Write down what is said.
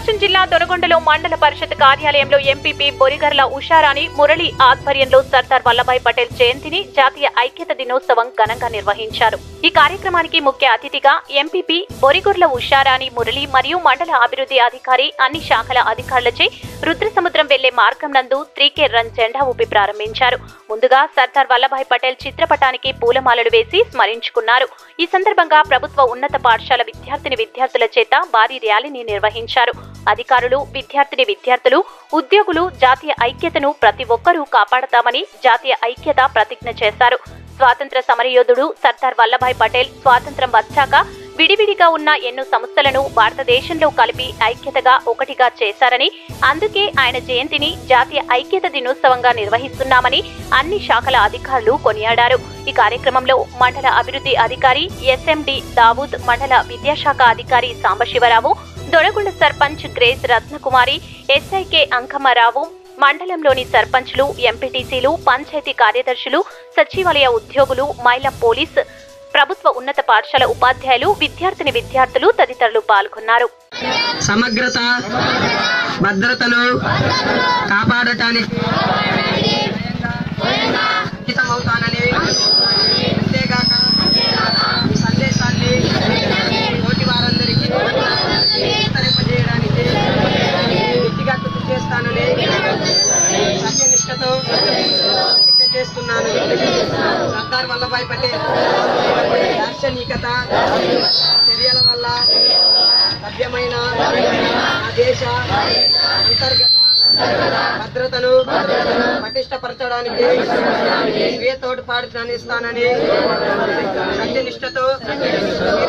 ప్రకాశం జిల్లా దొనగొండలో మండల పరిషత్ కార్యాలయంలో ఎంపీపీ బొరిగర్ల ఉషారాణి మురళి ఆధ్వర్యంలో సర్దార్ వల్లభాయ్ పటేల్ జయంతిని జాతీయ ఐక్యత దినోత్సవం ఘనంగా నిర్వహించారు ఈ కార్యక్రమానికి ముఖ్య అతిథిగా ఎంపీపీ బొరిగుర్ల ఉషారాణి మురళి మరియు మండల అభివృద్ధి అధికారి అన్ని శాఖల అధికారులచే రుద్రసముద్రం వెళ్లే మార్గం నందు త్రీకే రన్ జెండా ఊపి ప్రారంభించారు ముందుగా సర్దార్ వల్లభాయ్ పటేల్ చిత్రపటానికి పూలమాలలు వేసి స్మరించుకున్నారు ఈ సందర్భంగా ప్రభుత్వ ఉన్నత పాఠశాల విద్యార్థిని విద్యార్థుల చేత భారీ ర్యాలీని నిర్వహించారు అధికారులు విద్యార్థిని విద్యార్థులు ఉద్యోగులు జాతీయ ఐక్యతను ప్రతి ఒక్కరూ కాపాడతామని జాతీయ ఐక్యత ప్రతిజ్ఞ చేశారు స్వాతంత్ర సమరయోధుడు సర్దార్ వల్లభాయ్ పటేల్ స్వాతంత్రం వచ్చాక విడివిడిగా ఉన్న ఎన్నో సంస్థలను భారతదేశంలో కలిపి ఐక్యతగా ఒకటిగా చేశారని అందుకే ఆయన జయంతిని జాతీయ ఐక్యత దినోత్సవంగా నిర్వహిస్తున్నామని అన్ని శాఖల అధికారులు కొనియాడారు ఈ కార్యక్రమంలో మండల అభివృద్ధి అధికారి ఎస్ఎండి దావూద్ మండల విద్యాశాఖ అధికారి సాంబశివరావు దొరగొండ సర్పంచ్ గ్రేస్ రత్నకుమారి ఎస్ఐకే అంకమ్మరావు మండలంలోని సర్పంచ్లు ఎంపీటీసీలు పంచాయతీ కార్యదర్శులు సచివాలయ ఉద్యోగులు మహిళా పోలీస్ ప్రభుత్వ ఉన్నత పాఠశాల ఉపాధ్యాయులు విద్యార్థిని విద్యార్థులు తదితరులు పాల్గొన్నారు సమగ్రత భద్రతను కాపాడటానికి అంకితమవుతానని అంతేగాక ఈ సందేశాన్ని తోటి వారందరికీ విస్తరింపజేయడానికి గట్టిగా కృషి చేస్తానని సత్యనిష్టతో ప్రతిజ్ఞ చేస్తున్నాను సర్దార్ వల్లభాయ్ పటేల్ దార్శనికత చర్యల వల్ల లభ్యమైన ఆ దేశ అంతర్గత భద్రతను పటిష్టపరచడానికి స్వీయ తోడ్పాటు అందిస్తానని సత్యనిష్టతో